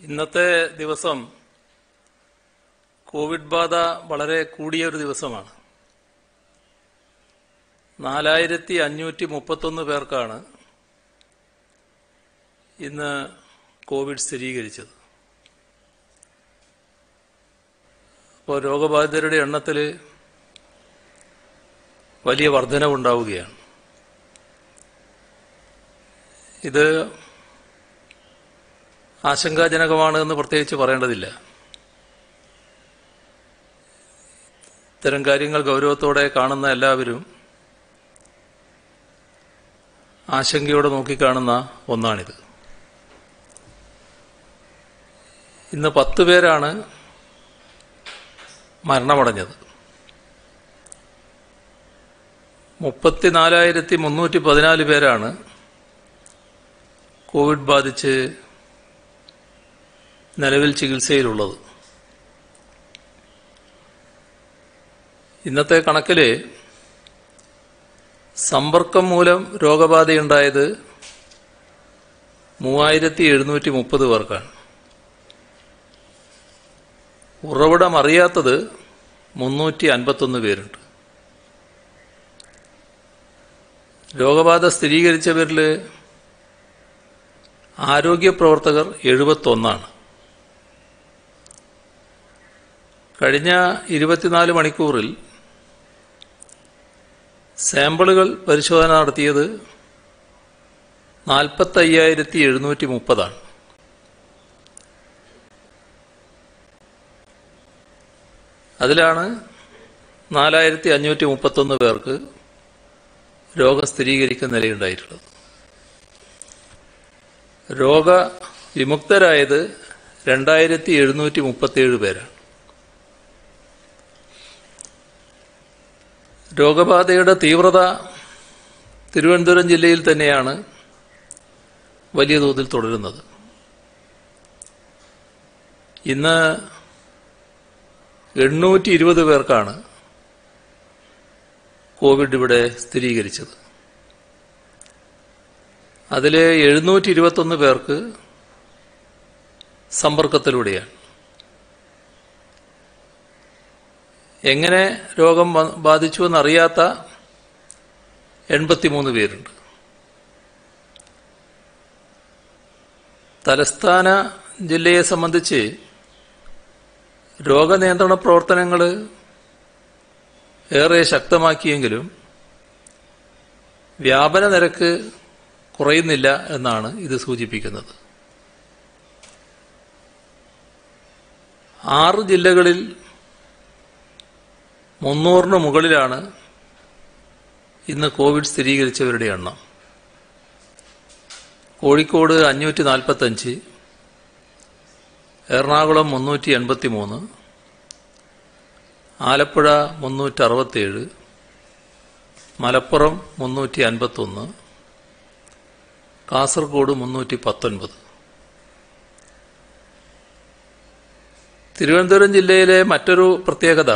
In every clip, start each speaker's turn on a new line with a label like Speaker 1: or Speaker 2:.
Speaker 1: ഇന്നത്തെ ദിവസം കോവിഡ് ബാധ വളരെ കൂടിയ ഒരു ദിവസമാണ് നാലായിരത്തി അഞ്ഞൂറ്റി മുപ്പത്തൊന്ന് പേർക്കാണ് ഇന്ന് കോവിഡ് സ്ഥിരീകരിച്ചത് അപ്പോൾ രോഗബാധിതരുടെ എണ്ണത്തിൽ വലിയ വർധനവുണ്ടാവുകയാണ് ഇത് ആശങ്കാജനകമാണ് എന്ന് പ്രത്യേകിച്ച് പറയേണ്ടതില്ല ഇത്തരം കാര്യങ്ങൾ ഗൗരവത്തോടെ കാണുന്ന എല്ലാവരും ആശങ്കയോടെ നോക്കിക്കാണുന്ന ഒന്നാണിത് ഇന്ന് പത്ത് പേരാണ് മരണമടഞ്ഞത് മുപ്പത്തിനാലായിരത്തി മുന്നൂറ്റി പതിനാല് പേരാണ് കോവിഡ് ബാധിച്ച് നിലവിൽ ചികിത്സയിലുള്ളത് ഇന്നത്തെ കണക്കിൽ സമ്പർക്കം മൂലം രോഗബാധയുണ്ടായത് മൂവായിരത്തി എഴുന്നൂറ്റി മുപ്പത് പേർക്കാണ് ഉറവിടം അറിയാത്തത് മുന്നൂറ്റി അൻപത്തൊന്ന് പേരുണ്ട് രോഗബാധ സ്ഥിരീകരിച്ചവരിൽ ആരോഗ്യ പ്രവർത്തകർ എഴുപത്തൊന്നാണ് കഴിഞ്ഞ ഇരുപത്തിനാല് മണിക്കൂറിൽ സാമ്പിളുകൾ പരിശോധന നടത്തിയത് നാൽപ്പത്തയ്യായിരത്തി എഴുന്നൂറ്റി മുപ്പതാണ് അതിലാണ് നാലായിരത്തി അഞ്ഞൂറ്റി മുപ്പത്തൊന്ന് പേർക്ക് രോഗം സ്ഥിരീകരിക്കുന്ന നിലയുണ്ടായിട്ടുള്ളത് രോഗവിമുക്തരായത് രണ്ടായിരത്തി എഴുന്നൂറ്റി മുപ്പത്തിയേഴ് പേരാണ് രോഗബാധയുടെ തീവ്രത തിരുവനന്തപുരം ജില്ലയിൽ തന്നെയാണ് വലിയ തോതിൽ തുടരുന്നത് ഇന്ന് എണ്ണൂറ്റി ഇരുപത് പേർക്കാണ് കോവിഡ് ഇവിടെ സ്ഥിരീകരിച്ചത് അതിൽ എഴുന്നൂറ്റി ഇരുപത്തൊന്ന് പേർക്ക് സമ്പർക്കത്തിലൂടെയാണ് എങ്ങനെ രോഗം വ- ബാധിച്ചു എന്നറിയാത്ത എൺപത്തിമൂന്ന് പേരുണ്ട് തലസ്ഥാന ജില്ലയെ സംബന്ധിച്ച് രോഗനിയന്ത്രണ പ്രവർത്തനങ്ങൾ ഏറെ ശക്തമാക്കിയെങ്കിലും വ്യാപന നിരക്ക് കുറയുന്നില്ല എന്നാണ് ഇത് സൂചിപ്പിക്കുന്നത് ആറ് ജില്ലകളിൽ മുന്നൂറിന് മുകളിലാണ് ഇന്ന് കോവിഡ് സ്ഥിരീകരിച്ചവരുടെ എണ്ണം കോഴിക്കോട് അഞ്ഞൂറ്റി നാൽപ്പത്തഞ്ച് എറണാകുളം മുന്നൂറ്റി എൺപത്തി മൂന്ന് ആലപ്പുഴ മുന്നൂറ്റി അറുപത്തേഴ് മലപ്പുറം മുന്നൂറ്റി അൻപത്തൊന്ന് കാസർഗോഡ് മുന്നൂറ്റി പത്തൊൻപത് തിരുവനന്തപുരം ജില്ലയിലെ മറ്റൊരു പ്രത്യേകത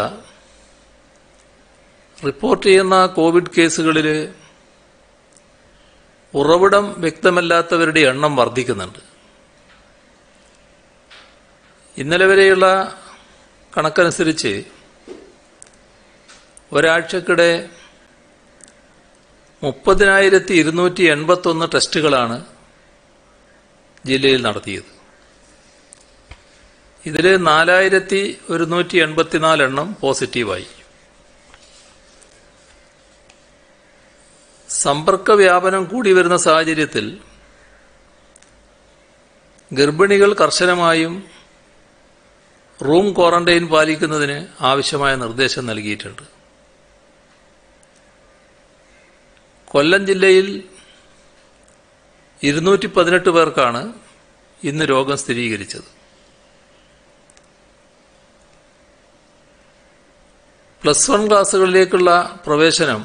Speaker 1: റിപ്പോർട്ട് ചെയ്യുന്ന കോവിഡ് കേസുകളിൽ ഉറവിടം വ്യക്തമല്ലാത്തവരുടെ എണ്ണം വർദ്ധിക്കുന്നുണ്ട് ഇന്നലെ വരെയുള്ള കണക്കനുസരിച്ച് ഒരാഴ്ചക്കിടെ മുപ്പതിനായിരത്തി ഇരുന്നൂറ്റി എൺപത്തൊന്ന് ടെസ്റ്റുകളാണ് ജില്ലയിൽ നടത്തിയത് ഇതിൽ നാലായിരത്തി ഒരുന്നൂറ്റി എൺപത്തിനാല് എണ്ണം പോസിറ്റീവായി സമ്പർക്ക വ്യാപനം കൂടി വരുന്ന സാഹചര്യത്തിൽ ഗർഭിണികൾ കർശനമായും റൂം ക്വാറന്റൈൻ പാലിക്കുന്നതിന് ആവശ്യമായ നിർദ്ദേശം നൽകിയിട്ടുണ്ട് കൊല്ലം ജില്ലയിൽ ഇരുന്നൂറ്റി പതിനെട്ട് പേർക്കാണ് ഇന്ന് രോഗം സ്ഥിരീകരിച്ചത് പ്ലസ് വൺ ക്ലാസ്സുകളിലേക്കുള്ള പ്രവേശനം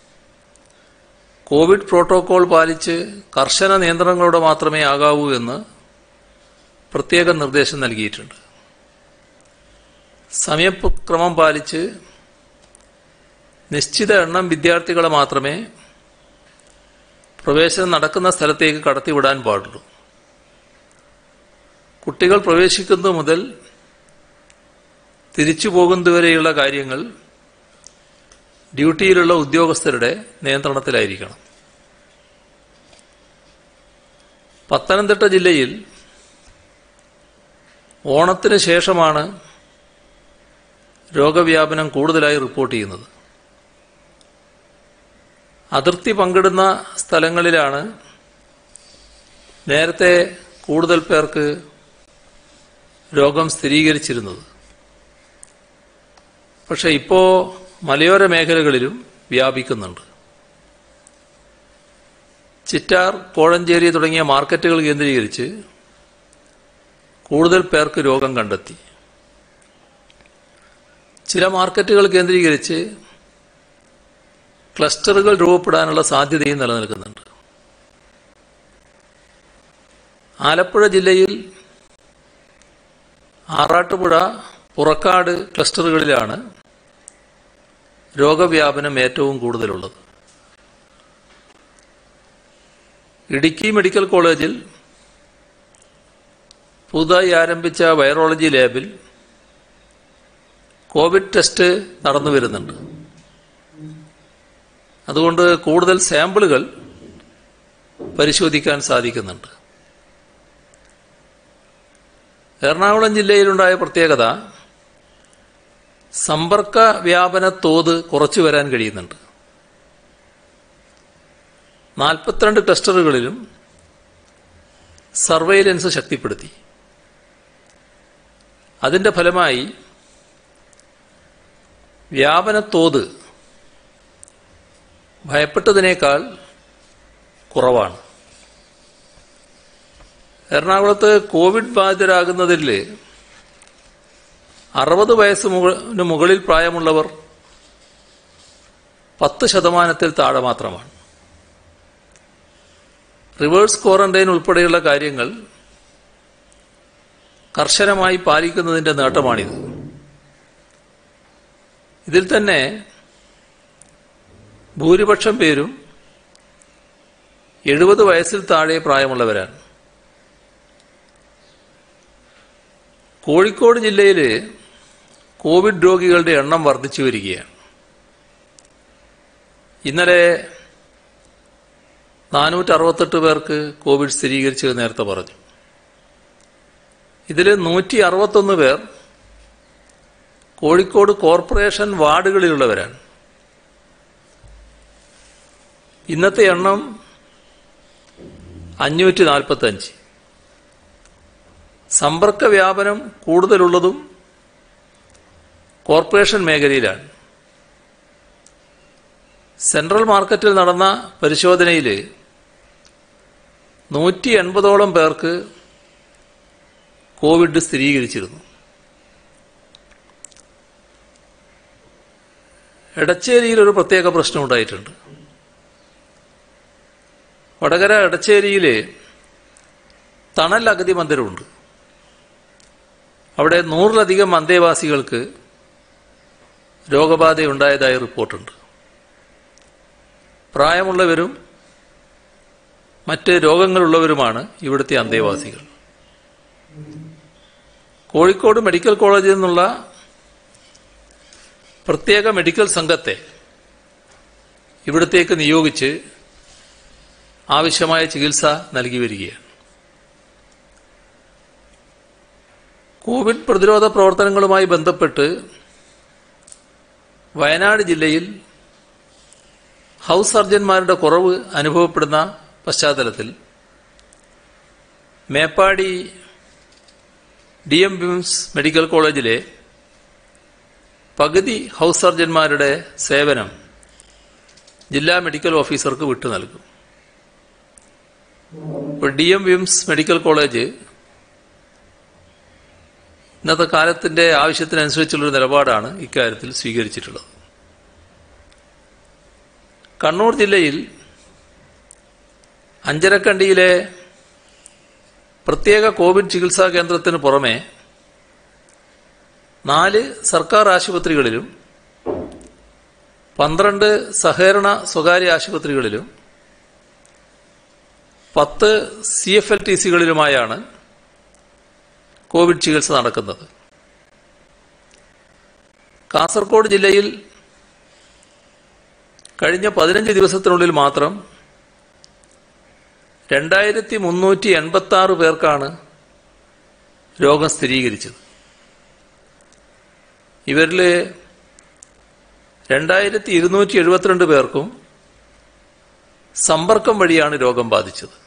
Speaker 1: കോവിഡ് പ്രോട്ടോകോൾ പാലിച്ച് കർശന നിയന്ത്രണങ്ങളോടെ മാത്രമേ ആകാവൂ എന്ന് പ്രത്യേക നിർദ്ദേശം നൽകിയിട്ടുണ്ട് സമയക്രമം പാലിച്ച് നിശ്ചിത എണ്ണം വിദ്യാർത്ഥികളെ മാത്രമേ പ്രവേശനം നടക്കുന്ന സ്ഥലത്തേക്ക് കടത്തിവിടാൻ പാടുള്ളൂ കുട്ടികൾ പ്രവേശിക്കുന്നത് മുതൽ തിരിച്ചു പോകുന്നതുവരെയുള്ള കാര്യങ്ങൾ ഡ്യൂട്ടിയിലുള്ള ഉദ്യോഗസ്ഥരുടെ നിയന്ത്രണത്തിലായിരിക്കണം പത്തനംതിട്ട ജില്ലയിൽ ഓണത്തിന് ശേഷമാണ് രോഗവ്യാപനം കൂടുതലായി റിപ്പോർട്ട് ചെയ്യുന്നത് അതിർത്തി പങ്കിടുന്ന സ്ഥലങ്ങളിലാണ് നേരത്തെ കൂടുതൽ പേർക്ക് രോഗം സ്ഥിരീകരിച്ചിരുന്നത് പക്ഷെ ഇപ്പോ മലയോര മേഖലകളിലും വ്യാപിക്കുന്നുണ്ട് ചിറ്റാർ കോഴഞ്ചേരി തുടങ്ങിയ മാർക്കറ്റുകൾ കേന്ദ്രീകരിച്ച് കൂടുതൽ പേർക്ക് രോഗം കണ്ടെത്തി ചില മാർക്കറ്റുകൾ കേന്ദ്രീകരിച്ച് ക്ലസ്റ്ററുകൾ രൂപപ്പെടാനുള്ള സാധ്യതയും നിലനിൽക്കുന്നുണ്ട് ആലപ്പുഴ ജില്ലയിൽ ആറാട്ടുപുഴ പുറക്കാട് ക്ലസ്റ്ററുകളിലാണ് രോഗവ്യാപനം ഏറ്റവും കൂടുതലുള്ളത് ഇടുക്കി മെഡിക്കൽ കോളേജിൽ പുതുതായി ആരംഭിച്ച വൈറോളജി ലാബിൽ കോവിഡ് ടെസ്റ്റ് നടന്നു വരുന്നുണ്ട് അതുകൊണ്ട് കൂടുതൽ സാമ്പിളുകൾ പരിശോധിക്കാൻ സാധിക്കുന്നുണ്ട് എറണാകുളം ജില്ലയിലുണ്ടായ പ്രത്യേകത സമ്പർക്ക വ്യാപന തോത് കുറച്ചു വരാൻ കഴിയുന്നുണ്ട് നാൽപ്പത്തിരണ്ട് ക്ലസ്റ്ററുകളിലും സർവൈലൻസ് ശക്തിപ്പെടുത്തി അതിന്റെ ഫലമായി വ്യാപന തോത് ഭയപ്പെട്ടതിനേക്കാൾ കുറവാണ് എറണാകുളത്ത് കോവിഡ് ബാധിതരാകുന്നതിൽ അറുപത് വയസ്സ് മുക- മുകളിൽ പ്രായമുള്ളവർ പത്ത് ശതമാനത്തിൽ താഴെ മാത്രമാണ് റിവേഴ്സ് ക്വാറന്റൈൻ ഉൾപ്പെടെയുള്ള കാര്യങ്ങൾ കർശനമായി പാലിക്കുന്നതിന്റെ നേട്ടമാണിത് ഇതിൽ തന്നെ ഭൂരിപക്ഷം പേരും എഴുപത് വയസ്സിൽ താഴെ പ്രായമുള്ളവരാണ് കോഴിക്കോട് ജില്ലയിൽ കോവിഡ് രോഗികളുടെ എണ്ണം വർദ്ധിച്ചു വരികയാണ് ഇന്നലെ നാനൂറ്റി അറുപത്തെട്ട് പേർക്ക് കോവിഡ് സ്ഥിരീകരിച്ചത് നേരത്തെ പറഞ്ഞു ഇതിൽ നൂറ്റി അറുപത്തൊന്ന് പേർ കോഴിക്കോട് കോർപ്പറേഷൻ വാർഡുകളിലുള്ളവരാണ് ഇന്നത്തെ എണ്ണം അഞ്ഞൂറ്റി നാൽപ്പത്തഞ്ച് സമ്പർക്ക വ്യാപനം കൂടുതലുള്ളതും കോർപ്പറേഷൻ മേഖലയിലാണ് സെൻട്രൽ മാർക്കറ്റിൽ നടന്ന പരിശോധനയിൽ നൂറ്റി എൺപതോളം പേർക്ക് കോവിഡ് സ്ഥിരീകരിച്ചിരുന്നു എടച്ചേരിയിൽ ഒരു പ്രത്യേക പ്രശ്നം ഉണ്ടായിട്ടുണ്ട് വടകര എടച്ചേരിയിൽ തണൽ അഗതി മന്ദിരമുണ്ട് അവിടെ നൂറിലധികം അന്തേവാസികൾക്ക് രോഗബാധയുണ്ടായതായി റിപ്പോർട്ടുണ്ട് പ്രായമുള്ളവരും മറ്റ് രോഗങ്ങളുള്ളവരുമാണ് ഇവിടുത്തെ അന്തേവാസികൾ കോഴിക്കോട് മെഡിക്കൽ കോളേജിൽ നിന്നുള്ള പ്രത്യേക മെഡിക്കൽ സംഘത്തെ ഇവിടത്തേക്ക് നിയോഗിച്ച് ആവശ്യമായ ചികിത്സ നൽകി വരികയാണ് കോവിഡ് പ്രതിരോധ പ്രവർത്തനങ്ങളുമായി ബന്ധപ്പെട്ട് വയനാട് ജില്ലയിൽ ഹൗസ് സർജന്മാരുടെ കുറവ് അനുഭവപ്പെടുന്ന പശ്ചാത്തലത്തിൽ Meppadi D M WIMS medical കോളേജിലെ പകുതി ഹൗസ് സർജന്മാരുടെ സേവനം ജില്ലാ മെഡിക്കൽ ഓഫീസർക്ക് വിട്ടു നൽകും ഇപ്പോൾ ഡി എം വിംസ് മെഡിക്കൽ കോളേജ് ഇന്നത്തെ കാലത്തിന്റെ ആവശ്യത്തിനനുസരിച്ചുള്ളൊരു നിലപാടാണ് ഇക്കാര്യത്തിൽ സ്വീകരിച്ചിട്ടുള്ളത് കണ്ണൂർ ജില്ലയിൽ അഞ്ചരക്കണ്ടിയിലെ പ്രത്യേക കോവിഡ് ചികിത്സാ കേന്ദ്രത്തിന് പുറമെ നാല് സർക്കാർ ആശുപത്രികളിലും പന്ത്രണ്ട് സഹകരണ സ്വകാര്യ ആശുപത്രികളിലും പത്ത് സി എഫ് എൽ ടി സികളിലുമായാണ് കോവിഡ് ചികിത്സ നടക്കുന്നത് കാസർഗോഡ് ജില്ലയിൽ കഴിഞ്ഞ പതിനഞ്ച് ദിവസത്തിനുള്ളിൽ മാത്രം രണ്ടായിരത്തി മുന്നൂറ്റി എൺപത്തി ആറ് പേർക്കാണ് രോഗം സ്ഥിരീകരിച്ചത് ഇവരിൽ രണ്ടായിരത്തി ഇരുന്നൂറ്റി എഴുപത്തിരണ്ട് പേർക്കും സമ്പർക്കം വഴിയാണ് രോഗം ബാധിച്ചത്